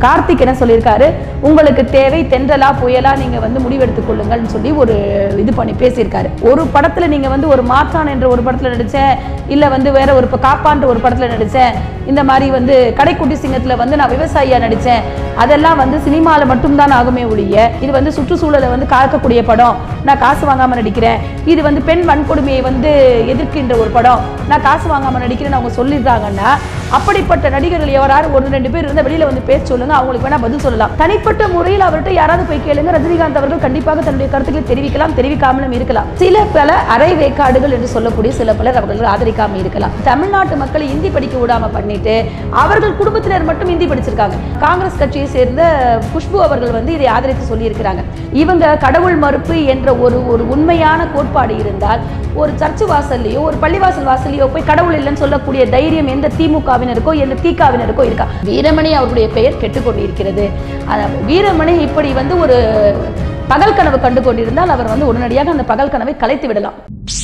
கார்த்திக் என்ன சொல்லியிருக்காரு உங்களுக்கு தேவை தென்றலா புயலா நீங்க வந்து முடிவெடுத்துக் கொள்ளுங்கள்னு சொல்லி ஒரு இது பண்ணி பேசியிருக்காரு ஒரு படத்துல நீங்க வந்து ஒரு மாற்றான் என்ற ஒரு படத்துல நடிச்சேன் இல்ல வந்து வேற ஒரு இப்ப காப்பான்ற ஒரு படத்துல நடிச்சேன் இந்த மாதிரி வந்து கடைக்குட்டி சிங்கத்துல வந்து நான் விவசாயியா நடிச்சேன் அதெல்லாம் வந்து சினிமாவில் மட்டும்தான் ஆகுமே ஒழிய இது வந்து சுற்றுச்சூழலை வந்து காக்கக்கூடிய படம் நான் காசு வாங்காம நடிக்கிறேன் இது வந்து பெண் வன்கொடுமையை வந்து எதிர்க்கின்ற ஒரு படம் நான் காசு வாங்காம நடிக்கிறேன்னு அவங்க சொல்லிடுறாங்கன்னா அப்படிப்பட்ட நடிகர்கள் யாராவது ஒன்று ரெண்டு பேர் இருந்தால் வெளியில வந்து பேச சொல்லுங்க அவங்களுக்கு வேணா பதில் சொல்லலாம் தனிப்பட்ட முறையில் அவர்கிட்ட யாராவது போய் கேளுங்க ரஜினிகாந்த் அவர்கள் கண்டிப்பாக தன்னுடைய கருத்துக்களை தெரிவிக்கலாம் தெரிவிக்காமலும் இருக்கலாம் சில பல அரை வேக்காடுகள் என்று சொல்லக்கூடிய சில பலர் அவர்கள் ஆதரிக்காம இருக்கலாம் தமிழ்நாட்டு மக்களை இந்தி படிக்க விடாம பண்ணிட்டு அவர்கள் குடும்பத்தினர் மட்டும் இந்தி படிச்சிருக்காங்க காங்கிரஸ் கட்சியை சேர்ந்த குஷ்பு அவர்கள் வந்து இதை ஆதரித்து சொல்லியிருக்கிறாங்க இவங்க கடவுள் மறுப்பு என்ற ஒரு ஒரு உண்மையான கோட்பாடு இருந்தால் ஒரு சர்ச்சு வாசல்லையோ ஒரு பள்ளிவாசல் வாசல்லையோ போய் கடவுள் இல்லைன்னு சொல்லக்கூடிய தைரியம் எந்த திமுகவினருக்கோ எந்த திகாவினருக்கோ இருக்கா வீரமணி அவருடைய பெயர் கெட்டுக்கொண்டிருக்கிறது அஹ் வீரமணி இப்படி வந்து ஒரு பகல் கனவு கண்டு கொண்டிருந்தால் அவர் வந்து உடனடியாக அந்த பகல் கனவை கலைத்து விடலாம்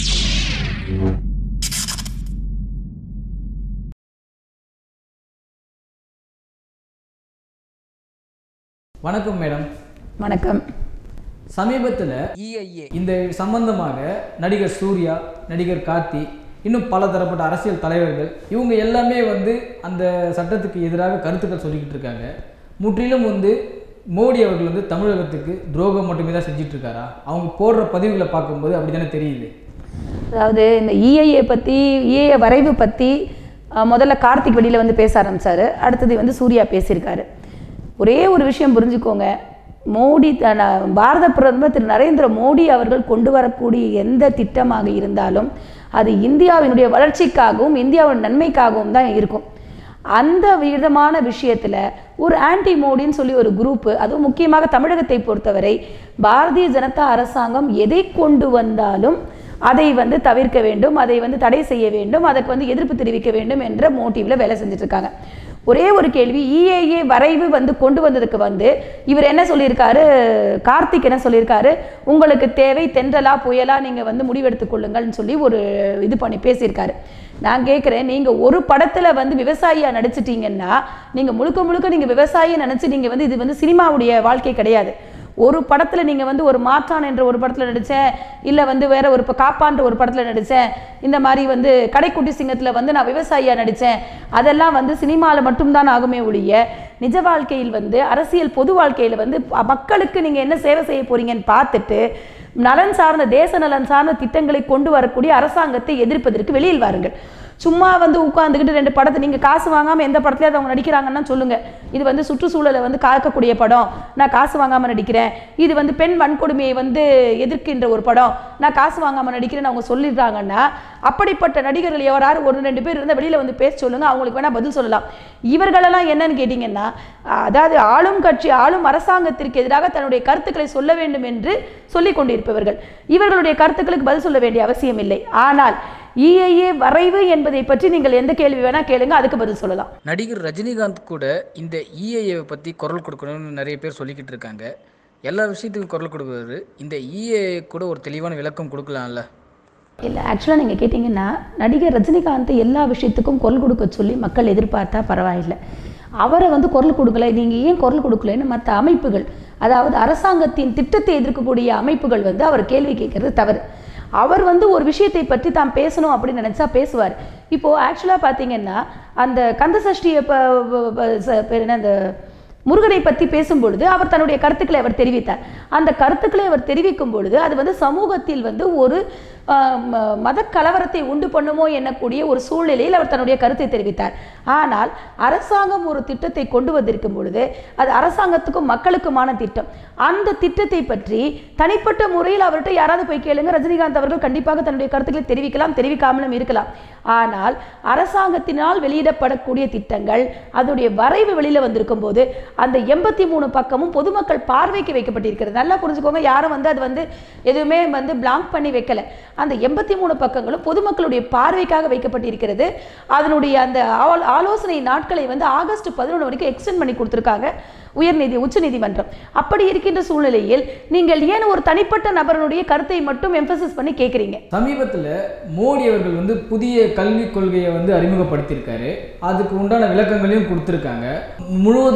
வணக்கம் மேடம் வணக்கம் சமீபத்தில் இஐஏ இந்த சம்பந்தமாக நடிகர் சூர்யா நடிகர் கார்த்தி இன்னும் பல தரப்பட்ட அரசியல் தலைவர்கள் இவங்க எல்லாமே வந்து அந்த சட்டத்துக்கு எதிராக கருத்துக்கள் சொல்லிக்கிட்டு இருக்காங்க முற்றிலும் வந்து மோடி அவர்கள் வந்து தமிழகத்துக்கு துரோகம் மட்டுமே தான் செஞ்சுட்டு இருக்காரா அவங்க போடுற பதிவுகளை பார்க்கும்போது அப்படி தானே தெரியுது அதாவது இந்த இஐஏ பற்றி இஏஏ வரைவு பற்றி முதல்ல கார்த்திக் வெளியில் வந்து பேச ஆரம்பிச்சாரு அடுத்தது வந்து சூர்யா பேசியிருக்காரு ஒரே ஒரு விஷயம் புரிஞ்சுக்கோங்க மோடி த- ந- பாரத பிரதமர் திரு நரேந்திர மோடி அவர்கள் கொண்டு வரக்கூடிய எந்த திட்டமாக இருந்தாலும் அது இந்தியாவினுடைய வளர்ச்சிக்காகவும் இந்தியாவின் நன்மைக்காகவும் தான் இருக்கும் அந்த விதமான விஷயத்தில் ஒரு ஆன்டி மோடின்னு சொல்லி ஒரு குரூப்பு அதுவும் முக்கியமாக தமிழகத்தை பொறுத்தவரை பாரதிய ஜனதா அரசாங்கம் எதை கொண்டு வந்தாலும் அதை வந்து தவிர்க்க வேண்டும் அதை வந்து தடை செய்ய வேண்டும் அதற்கு வந்து எதிர்ப்பு தெரிவிக்க வேண்டும் என்ற மோட்டிவில் வேலை செஞ்சுட்டு இருக்காங்க ஒரே ஒரு கேள்வி இஏஏ வரைவு வந்து கொண்டு வந்ததுக்கு வந்து இவர் என்ன சொல்லியிருக்காரு கார்த்திக் என்ன சொல்லியிருக்காரு உங்களுக்கு தேவை தென்றலா புயலா நீங்கள் வந்து முடிவெடுத்துக் கொள்ளுங்கள்னு சொல்லி ஒரு இது பண்ணி பேசியிருக்காரு நான் கேட்குறேன் நீங்கள் ஒரு படத்தில் வந்து விவசாயியாக நடிச்சிட்டீங்கன்னா நீங்கள் முழுக்க முழுக்க நீங்கள் விவசாயியை நினச்சி நீங்கள் வந்து இது வந்து சினிமாவுடைய வாழ்க்கை கிடையாது ஒரு படத்தில் நீங்கள் வந்து ஒரு மாற்றான் என்ற ஒரு படத்தில் நடித்தேன் இல்லை வந்து வேற ஒரு இப்போ காப்பான்ற ஒரு படத்தில் நடித்தேன் இந்த மாதிரி வந்து கடைக்குட்டி சிங்கத்தில் வந்து நான் விவசாயியாக நடித்தேன் அதெல்லாம் வந்து சினிமாவில் மட்டும்தான் ஆகுமே ஒழிய நிஜ வாழ்க்கையில் வந்து அரசியல் பொது வாழ்க்கையில் வந்து ப- மக்களுக்கு நீங்கள் என்ன சேவை செய்ய போறீங்கன்னு பார்த்துட்டு நலன் சார்ந்த தேச நலன் சார்ந்த திட்டங்களை கொண்டு வரக்கூடிய அரசாங்கத்தை எதிர்ப்பதற்கு வெளியில் வாருங்கள் சும்மா வந்து உட்காந்துக்கிட்டு ரெண்டு படத்தை நீங்கள் காசு வாங்காமல் எந்த படத்துலையாவது அவங்க நடிக்கிறாங்கன்னா சொல்லுங்கள் இது வந்து சுற்றுச்சூழலை வந்து காக்கக்கூடிய படம் நான் காசு வாங்காமல் நடிக்கிறேன் இது வந்து பெண் வன்கொடுமையை வந்து எதிர்க்கின்ற ஒரு படம் நான் காசு வாங்காமல் நடிக்கிறேன்னு அவங்க சொல்லிடுறாங்கன்னா அப்படிப்பட்ட நடிகர்கள் யாராவது ஒரு ரெண்டு பேர் இருந்தால் வெளியில் வந்து பேச சொல்லுங்கள் அவங்களுக்கு வேணால் பதில் சொல்லலாம் இவர்களெல்லாம் என்னன்னு கேட்டிங்கன்னா அதாவது ஆளும் கட்சி ஆளும் அரசாங்கத்திற்கு எதிராக தன்னுடைய கருத்துக்களை சொல்ல வேண்டும் என்று சொல்லிக் கொண்டிருப்பவர்கள் இவர்களுடைய கருத்துக்களுக்கு பதில் சொல்ல வேண்டிய அவசியம் இல்லை ஆனால் இஐஏ வரைவு என்பதை பற்றி நீங்கள் எந்த கேள்வி வேணா கேளுங்க அதுக்கு பதில் சொல்லலாம் நடிகர் ரஜினிகாந்த் கூட இந்த இஏஏவை பற்றி குரல் கொடுக்கணும்னு நிறைய பேர் சொல்லிக்கிட்டு இருக்காங்க எல்லா விஷயத்துக்கும் குரல் கொடுக்குறாரு இந்த இஏஏ கூட ஒரு தெளிவான விளக்கம் கொடுக்கலாம்ல இல்லை ஆக்சுவலாக நீங்கள் கேட்டிங்கன்னா நடிகர் ரஜினிகாந்த் எல்லா விஷயத்துக்கும் குரல் கொடுக்க சொல்லி மக்கள் எதிர்பார்த்தா பரவாயில்லை அவரை வந்து குரல் கொடுக்கல நீங்கள் ஏன் குரல் கொடுக்கலன்னு மற்ற அமைப்புகள் அதாவது அரசாங்கத்தின் திட்டத்தை எதிர்க்கக்கூடிய அமைப்புகள் வந்து அவர் கேள்வி கேட்கறது தவறு அவர் வந்து ஒரு விஷயத்தை பற்றி தான் பேசணும் அப்படின்னு நினச்சா பேசுவார் இப்போது ஆக்சுவலாக பார்த்தீங்கன்னா அந்த கந்த சஷ்டியை ப- ப- ப- ச- பேர் என்ன அந்த முருகனை பற்றி பேசும்பொழுது அவர் தன்னுடைய கருத்துக்களை அவர் தெரிவித்தார் அந்த கருத்துக்களை அவர் தெரிவிக்கும் பொழுது அது வந்து சமூகத்தில் வந்து ஒரு ஆஹ், ம- மத கலவரத்தை உண்டு பண்ணுமோ எண்ணக்கூடிய ஒரு சூழ்நிலையில் அவர் தன்னுடைய கருத்தை தெரிவித்தார் ஆனால் அரசாங்கம் ஒரு திட்டத்தை கொண்டு வந்திருக்கும் பொழுது அது அரசாங்கத்துக்கும் மக்களுக்குமான திட்டம் அந்த திட்டத்தை பற்றி தனிப்பட்ட முறையில் அவர்கிட்ட யாராவது போய் கேளுங்க ரஜினிகாந்த் அவர்கள் கண்டிப்பாக தன்னுடைய கருத்துக்களை தெரிவிக்கலாம் தெரிவிக்காமலும் இருக்கலாம் ஆனால் அரசாங்கத்தினால் வெளியிடப்படக்கூடிய திட்டங்கள் அதனுடைய வரைவு வெளியில வந்திருக்கும் போது அந்த எண்பத்தி மூணு பக்கமும் பொதுமக்கள் பார்வைக்கு வைக்கப்பட்டிருக்கிறது நல்லா புரிஞ்சுக்கோங்க யாரும் வந்து அது வந்து எதுவுமே வந்து பிளாங்க் பண்ணி வைக்கல அந்த எண்பத்தி மூணு பக்கங்களும் பொதுமக்களுடைய பார்வைக்காக வைக்கப்பட்டிருக்கிறது அதனுடைய அந்த ஆலோ- ஆலோசனை நாட்களை வந்து ஆகஸ்ட் பதினொன்று வரைக்கும் எக்ஸ்டெண்ட் பண்ணி கொடுத்துருக்காங்க உயர்நீதி உச்சநீதிமன்றம் அப்படி இருக்கின்ற சூழ்நிலையில் நீங்கள் ஏன் ஒரு தனிப்பட்ட நபருடைய கருத்தை மட்டும் எம்பசஸ் பண்ணி கேட்குறீங்க சமீபத்தில் மோடி அவர்கள் வந்து புதிய கல்விக் கொள்கையை வந்து அறிமுகப்படுத்தியிருக்காரு அதுக்கு உண்டான விளக்கங்களையும் கொடுத்துருக்காங்க முழுவதுமாக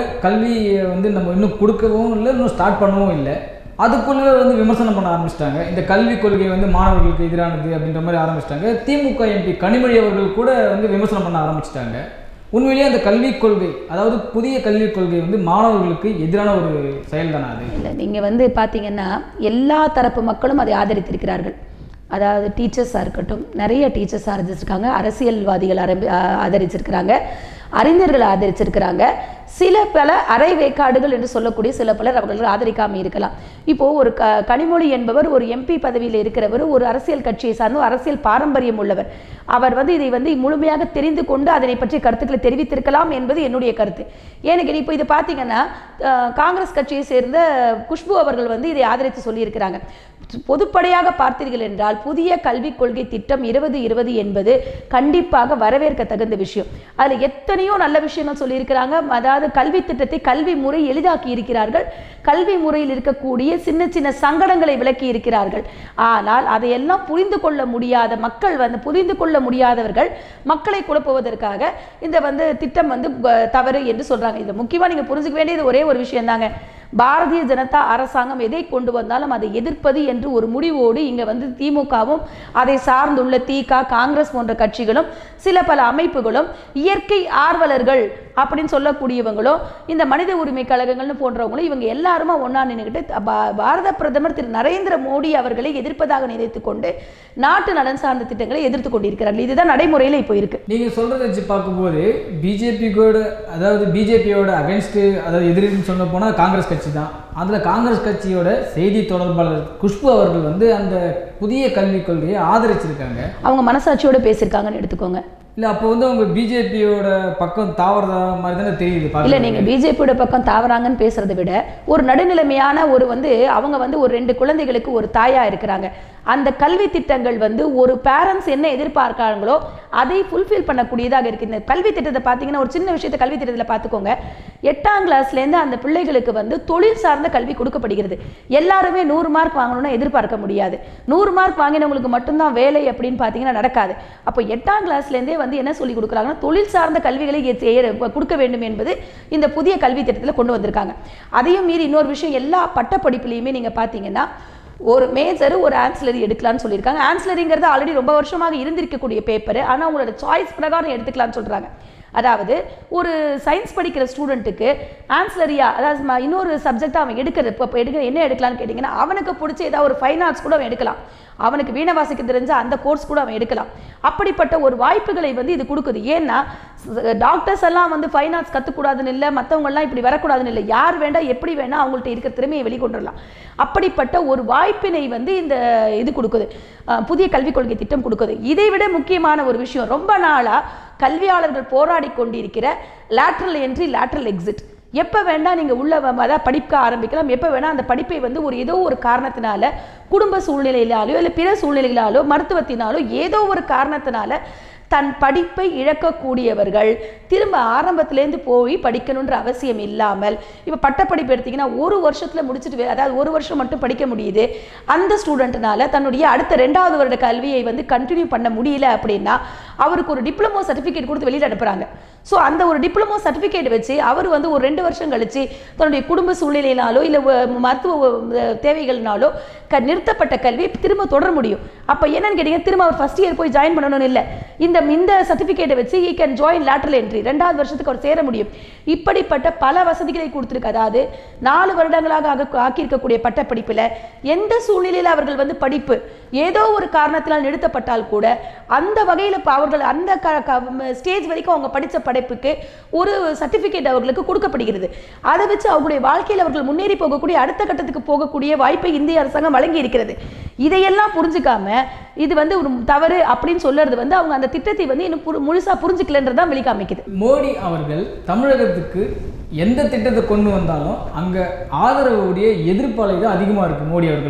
கல்வியை வந்து நம்ம இன்னும் கொடுக்கவும் இல்லை இன்னும் ஸ்டார்ட் பண்ணவும் இல்லை அதுக்குள்ளே வந்து விமர்சனம் பண்ண ஆரம்பிச்சிட்டாங்க இந்த கல்விக் கொள்கை வந்து மாணவர்களுக்கு எதிரானது அப்படின்ற மாதிரி ஆரம்பிச்சிட்டாங்க திமுக எம்பி கனிமொழி அவர்கள் கூட வந்து விமர்சனம் பண்ண ஆரம்பிச்சிட்டாங்க உண்மையிலேயே அந்த கல்விக் கொள்கை அதாவது புதிய கல்விக் கொள்கை வந்து மாணவர்களுக்கு எதிரான ஒரு செயல் தானே அது இல்லை நீங்கள் வந்து பார்த்தீங்கன்னா எல்லா தரப்பு மக்களும் அதை ஆதரித்திருக்கிறார்கள் அதாவது டீச்சர்ஸாக இருக்கட்டும் நிறைய டீச்சர்ஸ் ஆதரிச்சிருக்காங்க அரசியல்வாதிகள் ஆரம்பி ஆ- ஆதரிச்சிருக்கிறாங்க அறிஞர்கள் ஆதரிச்சிருக்கிறாங்க சில பல அரை வேக்காடுகள் என்று சொல்லக்கூடிய சில பலர் அவர்கள் ஆதரிக்காமல் இருக்கலாம் இப்போ ஒரு க கனிமொழி என்பவர் ஒரு எம்பி பதவியில் இருக்கிறவர் ஒரு அரசியல் கட்சியை சார்ந்த ஒரு அரசியல் பாரம்பரியம் உள்ளவர் அவர் வந்து இதை வந்து முழுமையாக தெரிந்து கொண்டு அதனை பற்றி கருத்துக்களை தெரிவித்திருக்கலாம் என்பது என்னுடைய கருத்து ஏன்னு இப்போ இது பார்த்தீங்கன்னா அஹ், காங்கிரஸ் கட்சியை சேர்ந்த குஷ்பு அவர்கள் வந்து இதை ஆதரித்து சொல்லியிருக்கிறாங்க பொதுப்படையாக பார்த்தீர்கள் என்றால் புதிய கல்விக் கொள்கை திட்டம் இருபது இருபது என்பது கண்டிப்பாக வரவேற்க தகுந்த விஷயம் அதில் எத்தனையோ நல்ல விஷயங்கள் சொல்லியிருக்கிறாங்க அதாவது கல்வி திட்டத்தை கல்வி முறை எளிதாக்கி இருக்கிறார்கள் கல்வி முறையில் இருக்கக்கூடிய சின்ன சின்ன சங்கடங்களை விளக்கி இருக்கிறார்கள் ஆனால் அதையெல்லாம் புரிந்து கொள்ள முடியாத மக்கள் வந்து புரிந்து கொள்ள முடியாதவர்கள் மக்களை குழப்புவதற்காக இந்த வந்து திட்டம் வந்து ப- தவறு என்று சொல்றாங்க இது முக்கியமா நீங்க புரிஞ்சுக்க வேண்டியது ஒரே ஒரு விஷயம் தாங்க பாரதிய ஜனதா அரசாங்கம் எதை கொண்டு வந்தாலும் அதை எதிர்ப்பது என்று ஒரு முடிவோடு இங்க வந்து திமுகவும் அதை சார்ந்துள்ள திக காங்கிரஸ் போன்ற கட்சிகளும் சில பல அமைப்புகளும் இயற்கை ஆர்வலர்கள் அப்படின்னு சொல்லக்கூடியவங்களும் இந்த மனித உரிமை கழகங்கள்னு போன்றவங்களும் இவங்க எல்லாருமா ஒண்ணா நின்றுக்கிட்டு த- பா- பாரத பிரதமர் திரு நரேந்திர மோடி அவர்களை எதிர்ப்பதாக நினைத்துக் கொண்டு நாட்டு நலன் சார்ந்த திட்டங்களை எதிர்த்து கொண்டிருக்கிறார்கள் இதுதான் நடைமுறையில் இப்போ இருக்கு நீங்கள் சொல்கிறத வச்சு பார்க்கும்போது பிஜேபி கூட அதாவது பிஜேபியோட அகைன்ஸ்டு அதாவது எதிரின்னு சொல்ல போனால் காங்கிரஸ் கட்சி தான் அதில் காங்கிரஸ் கட்சியோட செய்தி தொடர்பாளர் குஷ்பு அவர்கள் வந்து அந்த புதிய கல்விக் கொள்கையை ஆதரிச்சிருக்காங்க அவங்க மனசாட்சியோட பேசியிருக்காங்கன்னு எடுத்துக்கோங்க இல்லை அப்போ வந்து அவங்க பிஜேபியோட பக்கம் தாவறதா மாதிரி தானே தெரியுது இல்ல பார்க்க நீங்க பிஜேபியோட பக்கம் தாவறாங்கன்னு பேசுறதை விட ஒரு நடுநிலைமையான ஒரு வந்து அவங்க வந்து ஒரு ரெண்டு குழந்தைகளுக்கு ஒரு தாயா இருக்கிறாங்க அந்த கல்வி திட்டங்கள் வந்து ஒரு பேரண்ட்ஸ் என்ன எதிர்பார்க்காங்களோ அதை ஃபுல்ஃபில் பண்ணக்கூடியதாக இருக்கு இந்த கல்வி திட்டத்தை பார்த்தீங்கன்னா ஒரு சின்ன விஷயத்தை கல்வி திட்டத்தில் பார்த்துக்கோங்க எட்டாம் கிளாஸ்லேருந்து அந்த பிள்ளைகளுக்கு வந்து தொழில் சார்ந்த கல்வி கொடுக்கப்படுகிறது எல்லாருமே நூறு மார்க் வாங்கணும்னு எதிர்பார்க்க முடியாது நூறு மார்க் வாங்கினவங்களுக்கு மட்டும்தான் வேலை அப்படின்னு பார்த்தீங்கன்னா நடக்காது அப்போ எட்டாம் கிளாஸ்லேருந்தே வந்து என்ன சொல்லி கொடுக்குறாங்கன்னா தொழில் சார்ந்த கல்விகளை எ- செய்ய- கொடுக்க வேண்டும் என்பது இந்த புதிய கல்வி திட்டத்தில் கொண்டு வந்திருக்காங்க அதையும் மீறி இன்னொரு விஷயம் எல்லா பட்டப்படிப்புலையுமே நீங்கள் பார்த்தீங்கன்னா ஒரு மேஜர் ஒரு ஆன்சிலரி எடுக்கலாம்னு சொல்லியிருக்காங்க ஆன்சிலரிங்கிறது ஆல்ரெடி ரொம்ப வருஷமாக இருந்திருக்கக்கூடிய பேப்பர் ஆனால் உங்களோட சாய்ஸ் பிரகாரம் எடுத்துக்கலாம்னு சொல்கிறாங்க அதாவது ஒரு சயின்ஸ் படிக்கிற ஸ்டூடெண்ட்டுக்கு ஆன்சிலரியா அதாவது ம- இன்னொரு சப்ஜெக்ட் அவன் எடுக்கிறது இப்போ இப்போ எடுக்க என்ன எடுக்கலாம்னு கேட்டிங்கன்னா அவனுக்கு பிடிச்ச ஏதாவது ஒரு ஃபைன் ஆர்ட்ஸ் கூட அவன் எடுக்கலாம் அவனுக்கு வீணை வாசிக்க தெரிஞ்ச அந்த கோர்ஸ் கூட அவன் எடுக்கலாம் அப்படிப்பட்ட ஒரு வாய்ப்புகளை வந்து இது கொடுக்குது ஏன்னா டாக்டர்ஸ் எல்லாம் வந்து ஃபைன் ஆர்ட்ஸ் கற்றுக்கூடாதுன்னு இல்லை மற்றவங்கெல்லாம் இப்படி வரக்கூடாதுன்னு இல்லை யார் வேண்டா எப்படி வேணா அவங்கள்ட்ட இருக்கிற திறமையை வெளிக்கொண்டுடலாம் அப்படிப்பட்ட ஒரு வாய்ப்பினை வந்து இந்த இது கொடுக்குது அஹ் புதிய கல்விக் கொள்கை திட்டம் கொடுக்குது இதை விட முக்கியமான ஒரு விஷயம் ரொம்ப நாளா கல்வியாளர்கள் போராடி கொண்டிருக்கிற லேட்ரல் என்ட்ரி லேட்ரல் எக்ஸிட் எப்போ வேணா நீங்கள் உள்ள வ- அதாவது படிக்க ஆரம்பிக்கலாம் எப்போ வேணா அந்த படிப்பை வந்து ஒரு ஏதோ ஒரு காரணத்தினால குடும்ப சூழ்நிலையிலாலோ இல்லை பிற சூழ்நிலைகளாலோ மருத்துவத்தினாலோ ஏதோ ஒரு காரணத்தினால தன் படிப்பை இழக்கக்கூடியவர்கள் திரும்ப ஆரம்பத்திலேருந்து போய் படிக்கணுன்ற அவசியம் இல்லாமல் இப்போ பட்டப்படிப்பு எடுத்தீங்கன்னா ஒரு வருஷத்தில் முடிச்சுட்டு வே- அதாவது ஒரு வருஷம் மட்டும் படிக்க முடியுது அந்த ஸ்டூடெண்ட்னால தன்னுடைய அடுத்த ரெண்டாவது வருட கல்வியை வந்து கண்டினியூ பண்ண முடியல அப்படின்னா அவருக்கு ஒரு டிப்ளமோ சர்டிஃபிகேட் கொடுத்து வெளியில் அனுப்புகிறாங்க ஸோ அந்த ஒரு டிப்ளமோ சர்டிஃபிகேட் வச்சு அவர் வந்து ஒரு ரெண்டு வருஷம் கழிச்சு தன்னுடைய குடும்ப சூழ்நிலையினாலோ இல்லை மருத்துவ அஹ், தேவைகள்னாலோ க நிறுத்தப்பட்ட கல்வியை திரும்ப தொடர முடியும் அப்போ என்னன்னு கேட்டீங்கன்னா திரும்ப அவர் ஃபர்ஸ்ட் இயர் போய் ஜாயின் பண்ணணும்னு இல்லை இந்த இந்த சர்டிஃபிகேட்டை வச்சு he can join lateral entry ரெண்டாவது வருஷத்துக்கு அவர் சேர முடியும் இப்படிப்பட்ட பல வசதிகளை கொடுத்துருக்கு அதாவது நாலு வருடங்களாக ஆக- ஆக்கியிருக்கக்கூடிய பட்டப்படிப்பில் எந்த சூழ்நிலையில் அவர்கள் வந்து படிப்பு ஏதோ ஒரு காரணத்தினால் நிறுத்தப்பட்டால் கூட அந்த வகையில் அவர்கள் அந்த ஸ்டேஜ் வரைக்கும் அவங்க படித்த படிப்புக்கு ஒரு சர்டிஃபிகேட் அவர்களுக்கு கொடுக்கப்படுகிறது அதை வச்சு அவங்களுடைய வாழ்க்கையில் அவர்கள் முன்னேறி போகக்கூடிய அடுத்த கட்டத்துக்கு போகக்கூடிய வாய்ப்பை இந்திய அரசாங்கம் வழங்கி இருக்கிறது இதையெல்லாம் புரிஞ்சுக்காம இது வந்து ஒரு தவறு அப்படின்னு சொல்றது வந்து அவங்க அந்த திட்டத்தை வந்து இன்னும் புரு- முழுசா புரிஞ்சுக்கலன்றது தான் வெளிக்காமிக்குது மோடி அவர்கள் தமிழகத்துக்கு எந்த திட்டத்தை கொண்டு வந்தாலும் அங்கே ஆதரவுடைய எதிர்ப்பாலை தான் அதிகமாக இருக்குது மோடி அவர்களுக்கு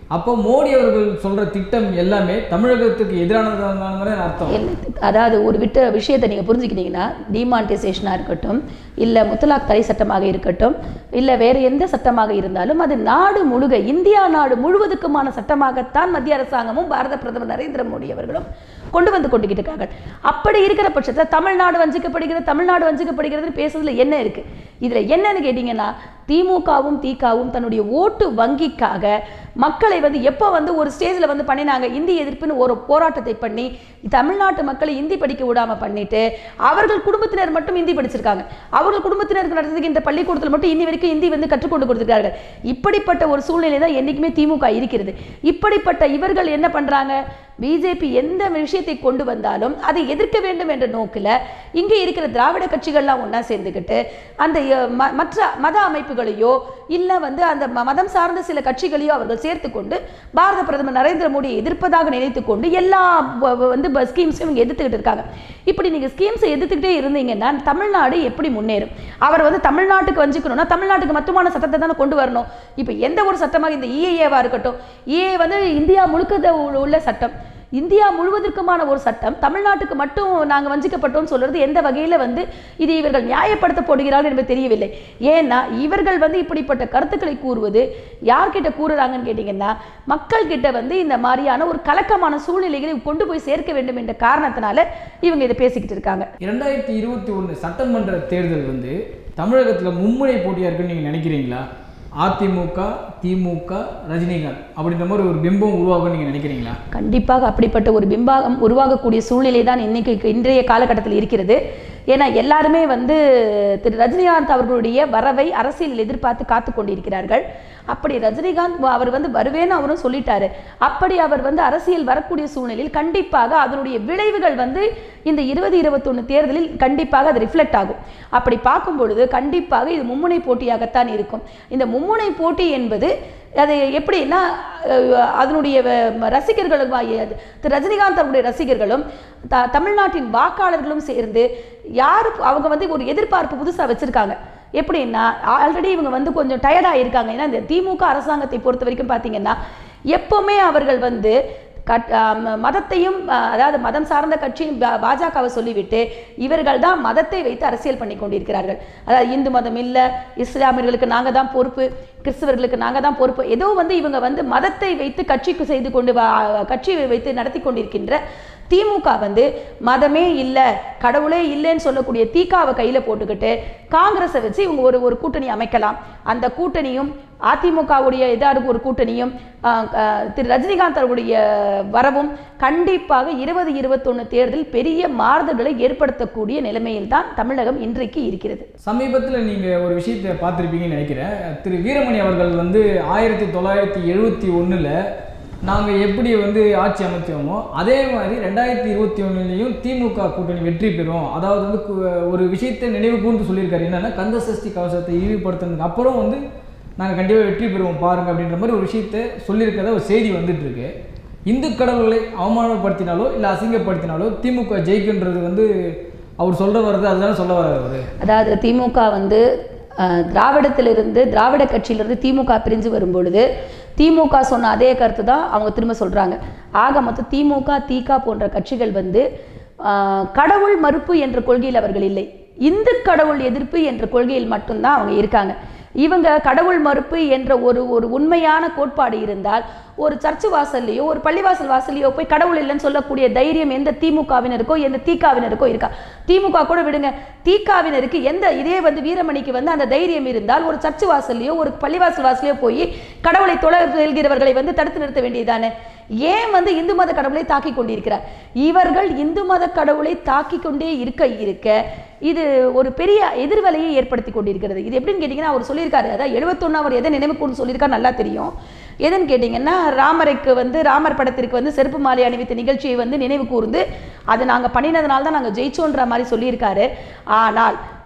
அப்போ மோடி அவர்கள் சொல்ற திட்டம் எல்லாமே தமிழகத்துக்கு எதிரானதான அர்த்தம் இல்ல, அதாவது ஒரு விட்ட விஷயத்தை நீங்கள் புரிஞ்சுக்கிட்டீங்கன்னா டிமானிட்டைசேஷனாக இருக்கட்டும் இல்லை முத்தலாக் தடை சட்டமாக இருக்கட்டும் இல்லை வேறு எந்த சட்டமாக இருந்தாலும் அது நாடு முழுக இந்தியா நாடு முழுவதுக்குமான சட்டமாகத்தான் மத்திய அரசாங்கமும் பாரத பிரதமர் நரேந்திர மோடி அவர்களும் கொண்டு வந்து கொண்டுகிட்டு இருக்காங்க அப்படி இருக்கிற பட்சத்தில் தமிழ்நாடு வஞ்சிக்கப்படுகிறது தமிழ்நாடு வஞ்சிக்கப்படுகிறதுன்னு பேசுறதுல என்ன இருக்கு இதுல என்னன்னு கேட்டிங்கன்னா திமுகவும் திகாவும் தன்னுடைய ஓட்டு வங்கிக்காக மக்களை வந்து எப்போ வந்து ஒரு ஸ்டேஜில் வந்து பண்ணினாங்க இந்தி எதிர்ப்புன்னு ஒரு போராட்டத்தை பண்ணி தமிழ்நாட்டு மக்களை இந்தி படிக்க விடாம பண்ணிட்டு அவர்கள் குடும்பத்தினர் மட்டும் இந்தி படிச்சிருக்காங்க அவர்கள் குடும்பத்தினருக்கு நடத்துகின்ற பள்ளிக்கூடத்தில் மட்டும் இன்னி வரைக்கும் இந்தி வந்து கற்றுக்கொண்டு கொடுத்திருக்கார்கள் இப்படிப்பட்ட ஒரு சூழ்நிலை தான் என்னைக்குமே திமுக இருக்கிறது இப்படிப்பட்ட இவர்கள் என்ன பண்றாங்க பிஜேபி எந்த விஷயத்தை கொண்டு வந்தாலும் அதை எதிர்க்க வேண்டும் என்ற நோக்கில் இங்கே இருக்கிற திராவிட கட்சிகள்லாம் ஒன்றா சேர்ந்துக்கிட்டு அந்த அஹ், ம- மற்ற மத அமைப்புகளையோ இல்லை வந்து அந்த ம- மதம் சார்ந்த சில கட்சிகளையோ அவர்கள் சேர்த்து கொண்டு பாரத பிரதமர் நரேந்திர மோடியை எதிர்ப்பதாக நினைத்து கொண்டு எல்லா வ- வ- வந்து ஸ்கீம்ஸையும் இவங்க எதிர்த்துக்கிட்டு இருக்காங்க இப்படி நீங்கள் ஸ்கீம்ஸை எதிர்த்துக்கிட்டே இருந்தீங்கன்னா தமிழ்நாடு எப்படி முன்னேறும் அவர் வந்து தமிழ்நாட்டுக்கு வஞ்சிக்கணும்னா தமிழ்நாட்டுக்கு மட்டுமான சட்டத்தை தானே கொண்டு வரணும் இப்போ எந்த ஒரு சட்டமாக இந்த இஏஏவா இருக்கட்டும் இஏ வந்து இந்தியா முழுக்க உள்ள- உள்ள சட்டம் இந்தியா முழுவதற்குமான ஒரு சட்டம் தமிழ்நாட்டுக்கு மட்டும் நாங்கள் வஞ்சிக்கப்பட்டோம்னு சொல்றது எந்த வகையில் வந்து இது இவர்கள் நியாயப்படுத்த போடுகிறார்கள் என்பது தெரியவில்லை ஏன்னா இவர்கள் வந்து இப்படிப்பட்ட கருத்துக்களை கூறுவது யார்கிட்ட கூறுறாங்கன்னு கேட்டிங்கன்னா மக்கள் கிட்ட வந்து இந்த மாதிரியான ஒரு கலக்கமான சூழ்நிலைகளை கொண்டு போய் சேர்க்க வேண்டும் என்ற காரணத்தினால இவங்க இதை பேசிக்கிட்டு இருக்காங்க இரண்டாயிரத்தி இருபத்தி ஒன்று சட்டமன்ற தேர்தல் வந்து தமிழகத்தில் மும்முனை போட்டியாக இருக்குன்னு நீங்கள் நினைக்கிறீங்களா அதிமுக திமுக ரஜினிகாந்த் அப்படின்ற மாதிரி ஒரு பிம்பம் உருவாகும்னு நீங்கள் நினைக்கிறீங்களா கண்டிப்பாக அப்படிப்பட்ட ஒரு பிம்பாகம் உருவாகக்கூடிய சூழ்நிலை தான் இன்னைக்கு இன்றைய காலகட்டத்தில் இருக்கிறது ஏன்னா எல்லாருமே வந்து திரு ரஜினிகாந்த் அவர்களுடைய வரவை அரசியலில் எதிர்பார்த்து காத்து கொண்டிருக்கிறார்கள் அப்படி ரஜினிகாந்த் வ- அவர் வந்து வருவேன்னு அவரும் சொல்லிட்டாரு அப்படி அவர் வந்து அரசியல் வரக்கூடிய சூழ்நிலையில் கண்டிப்பாக அதனுடைய விளைவுகள் வந்து இந்த இருபது இருபத்தொன்று தேர்தலில் கண்டிப்பாக அது ரிஃப்ளெக்ட் ஆகும் அப்படி பார்க்கும் பொழுது கண்டிப்பாக இது மும்முனை போட்டியாகத்தான் இருக்கும் இந்த மும்முனை போட்டி என்பது அது எப்படின்னா அஹ், அதனுடைய வ- ரசிகர்களும் வா- திரு ரஜினிகாந்த் அவருடைய ரசிகர்களும் த தமிழ்நாட்டின் வாக்காளர்களும் சேர்ந்து யாரு அவங்க வந்து ஒரு எதிர்பார்ப்பு புதுசாக வச்சிருக்காங்க எப்படின்னா ஆல்ரெடி இவங்க வந்து கொஞ்சம் டயர்டாக இருக்காங்க ஏன்னா இந்த திமுக அரசாங்கத்தை பொறுத்த வரைக்கும் பார்த்தீங்கன்னா எப்பவுமே அவர்கள் வந்து கட் ஆம், மதத்தையும் ஆ, அதாவது மதம் சார்ந்த கட்சியும் பா- பாஜகவை சொல்லிவிட்டு இவர்கள் தான் மதத்தை வைத்து அரசியல் பண்ணி கொண்டிருக்கிறார்கள் அதாவது இந்து மதம் இல்லை இஸ்லாமியர்களுக்கு நாங்கள் தான் பொறுப்பு கிறிஸ்தவர்களுக்கு நாங்கள் தான் பொறுப்பு ஏதோ வந்து இவங்க வந்து மதத்தை வைத்து கட்சிக்கு செய்து கொண்டு வா- கட்சியை வைத்து நடத்தி கொண்டிருக்கின்ற திமுக வந்து மதமே இல்லை கடவுளே இல்லைன்னு சொல்லக்கூடிய தீகாவை கையில் போட்டுக்கிட்டு காங்கிரஸை வச்சு இவங்க ஒரு ஒரு கூட்டணி அமைக்கலாம் அந்த கூட்டணியும் அதிமுகவுடைய இதாக ஒரு கூட்டணியும் ஆ, ஆ, திரு ரஜினிகாந்த் அவருடைய வரவும் கண்டிப்பாக இருபது இருபத்தொன்று தேர்தல் பெரிய மாறுதல்களை ஏற்படுத்தக்கூடிய நிலைமையில் தான் தமிழகம் இன்றைக்கு இருக்கிறது சமீபத்தில் நீங்கள் ஒரு விஷயத்தை பார்த்துருப்பீங்கன்னு நினைக்கிறேன் திரு வீரமணி அவர்கள் வந்து ஆயிரத்தி தொள்ளாயிரத்தி எழுபத்தி ஒன்றில் நாங்கள் எப்படி வந்து ஆட்சி அமைச்சோமோ அதே மாதிரி ரெண்டாயிரத்தி இருபத்தி ஒன்றுலேயும் திமுக கூட்டணி வெற்றி பெறும் அதாவது வந்து கு- ஒரு விஷயத்தை நினைவு கூர்ந்து சொல்லியிருக்காரு என்னன்னா கந்த சஷ்டி கவசத்தை இழிவுபடுத்தினதுக்கு அப்புறம் வந்து நாங்கள் கண்டிப்பாக வெற்றி பெறுவோம் பாருங்க அப்படின்ற மாதிரி ஒரு விஷயத்தை சொல்லியிருக்கிறத ஒரு செய்தி வந்துட்டு இருக்கு இந்து கடவுள்களை அவமானப்படுத்தினாலோ இல்லை அசிங்கப்படுத்தினாலோ திமுக ஜெயிக்குன்றது வந்து அவர் சொல்ற வர்றது அதுதானே சொல்ல வர்றாரு அவரு அதாவது திமுக வந்து அஹ், திராவிடத்திலிருந்து திராவிட கட்சியிலிருந்து திமுக பிரிஞ்சு வரும்பொழுது திமுக சொன்ன அதே கருத்து தான் அவங்க திரும்ப சொல்றாங்க ஆக மொத்தம் திமுக திக போன்ற கட்சிகள் வந்து அஹ், கடவுள் மறுப்பு என்ற கொள்கையில் அவர்கள் இல்லை இந்து கடவுள் எதிர்ப்பு என்ற கொள்கையில் மட்டும்தான் அவங்க இருக்காங்க இவங்க கடவுள் மறுப்பு என்ற ஒரு ஒரு உண்மையான கோட்பாடு இருந்தால் ஒரு சர்ச்சு வாசல்லையோ ஒரு பள்ளிவாசல் வாசல்லையோ போய் கடவுள் இல்லைன்னு சொல்லக்கூடிய தைரியம் எந்த திமுகவினருக்கோ எந்த தீகாவினருக்கோ இருக்கா திமுக கூட விடுங்க தீகாவினருக்கு எந்த இதே வந்து வீரமணிக்கு வந்து அந்த தைரியம் இருந்தால் ஒரு சர்ச்சு வாசல்லையோ ஒரு பள்ளிவாசல் வாசலையோ போய் கடவுளை தொலை செல்கிறவர்களை வந்து தடுத்து நிறுத்த வேண்டியதுதானே ஏன் வந்து இந்து மத கடவுளை தாக்கி கொண்டிருக்கிறார் இவர்கள் இந்து மத கடவுளை தாக்கி கொண்டே இருக்க இருக்க இது ஒரு பெரிய எதிர்வலையை ஏற்படுத்தி கொண்டிருக்கிறது இது எப்படின்னு கேட்டிங்கன்னா அவர் சொல்லியிருக்காரு அதாவது எழுபத்தொன்னு அவர் எதை நினைவு கூர்ந்து சொல்லியிருக்காரு நல்லா தெரியும் எதுன்னு கேட்டிங்கன்னா ராமருக்கு வந்து ராமர் படத்திற்கு வந்து செருப்பு மாலை அணிவித்த நிகழ்ச்சியை வந்து நினைவு கூர்ந்து அது நாங்கள் பண்ணினதுனால தான் நாங்கள் ஜெயிச்சோன்ற மாதிரி சொல்லியிருக்காரு ஆனால்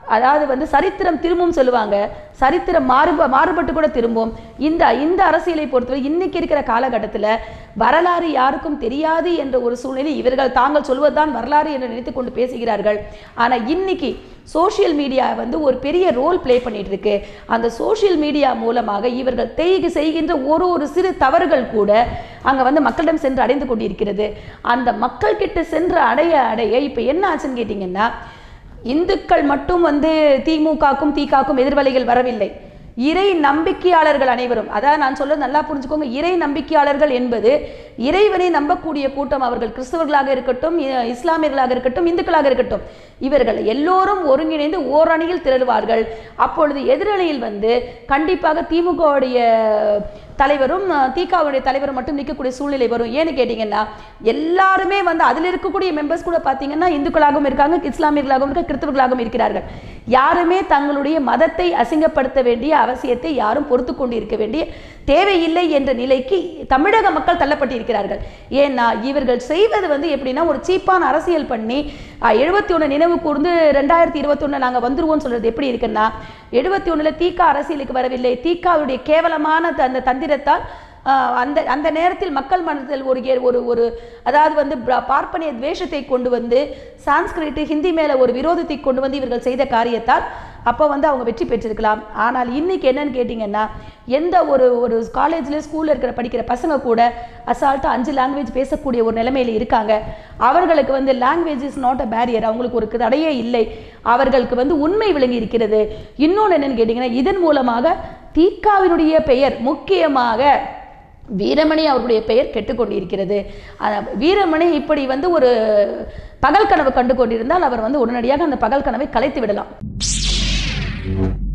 அதாவது வந்து சரித்திரம் திரும்பும் சொல்லுவாங்க சரித்திரம் மாறுப மாறுபட்டு கூட திரும்பும் இந்த இந்த அரசியலை பொறுத்தவரை இன்னைக்கு இருக்கிற காலகட்டத்தில் வரலாறு யாருக்கும் தெரியாது என்ற ஒரு சூழ்நிலை இவர்கள் தாங்கள் சொல்வதுதான் வரலாறு என்று நினைத்து கொண்டு பேசுகிறார்கள் ஆனால் இன்னைக்கு சோஷியல் மீடியா வந்து ஒரு பெரிய ரோல் ப்ளே பண்ணிட்டு இருக்கு அந்த சோஷியல் மீடியா மூலமாக இவர்கள் தேய்கு செய்கின்ற ஒரு ஒரு சிறு தவறுகள் கூட அங்கே வந்து மக்களிடம் சென்று அடைந்து கொண்டிருக்கிறது அந்த மக்கள் கிட்ட சென்று அடைய அடைய இப்போ என்ன ஆச்சுன்னு கேட்டிங்கன்னா இந்துக்கள் மட்டும் வந்து திமுகக்கும் தீகாக்கும் எதிர்வலைகள் வரவில்லை இறை நம்பிக்கையாளர்கள் அனைவரும் அதான் நான் சொல்றது நல்லா புரிஞ்சுக்கோங்க இறை நம்பிக்கையாளர்கள் என்பது இறைவனை நம்பக்கூடிய கூட்டம் அவர்கள் கிறிஸ்தவர்களாக இருக்கட்டும் இ- இஸ்லாமியர்களாக இருக்கட்டும் இந்துக்களாக இருக்கட்டும் இவர்கள் எல்லோரும் ஒருங்கிணைந்து ஓரணியில் திரளுவார்கள் அப்பொழுது எதிரணியில் வந்து கண்டிப்பாக திமுகவுடைய தலைவரும் திகாவுடைய தலைவரும் மட்டும் நிற்கக்கூடிய சூழ்நிலை வரும் ஏன்னு கேட்டிங்கன்னா எல்லாருமே வந்து அதில் இருக்கக்கூடிய மெம்பர்ஸ் கூட பார்த்தீங்கன்னா இந்துக்களாகவும் இருக்காங்க இஸ்லாமியர்களாகவும் இருக்க கிறிஸ்தவர்களாகவும் இருக்கிறார்கள் யாருமே தங்களுடைய மதத்தை அசிங்கப்படுத்த வேண்டிய அவசியத்தை யாரும் பொறுத்து கொண்டு இருக்க வேண்டிய தேவையில்லை என்ற நிலைக்கு தமிழக மக்கள் தள்ளப்பட்டிருக்கிறார்கள் ஏன்னா இவர்கள் செய்வது வந்து எப்படின்னா ஒரு சீப்பான அரசியல் பண்ணி எழுபத்தி ஒன்று நினைவு கூர்ந்து ரெண்டாயிரத்தி இருபத்தொன்று நாங்கள் வந்துருவோம்னு சொல்றது எப்படி இருக்குன்னா எழுபத்தி ஒன்றில் தீகா அரசியலுக்கு வரவில்லை தீகாவுடைய கேவலமான த- அந்த தந்திரத்தால் ஆஹ், அந்த அந்த நேரத்தில் மக்கள் மனதில் ஒரு ஏ- ஒரு ஒரு அதாவது வந்து ப- பார்ப்பனிய துவேஷத்தை கொண்டு வந்து சான்ஸ்கிரிட் ஹிந்தி மேல ஒரு விரோதத்தை கொண்டு வந்து இவர்கள் செய்த காரியத்தால் அப்போ வந்து அவங்க வெற்றி பெற்றிருக்கலாம் ஆனால் இன்னைக்கு என்னன்னு கேட்டிங்கன்னா எந்த ஒரு ஒரு காலேஜில் ஸ்கூலில் இருக்கிற படிக்கிற பசங்க கூட அசால்ட்டாக அஞ்சு லாங்குவேஜ் பேசக்கூடிய ஒரு நிலைமையில் இருக்காங்க அவர்களுக்கு வந்து language is not a barrier அவங்களுக்கு ஒரு தடையே இல்லை அவர்களுக்கு வந்து உண்மை விளங்கி இருக்கிறது இன்னொன்று என்னன்னு கேட்டிங்கன்னா இதன் மூலமாக தீக்காவினுடைய பெயர் முக்கியமாக வீரமணி அவர்களுடைய பெயர் கெட்டுக்கொண்டிருக்கிறது அஹ் வீரமணி இப்படி வந்து ஒரு பகல் கனவு கண்டு கொண்டிருந்தால் அவர் வந்து உடனடியாக அந்த பகல் கனவை கலைத்து விடலாம்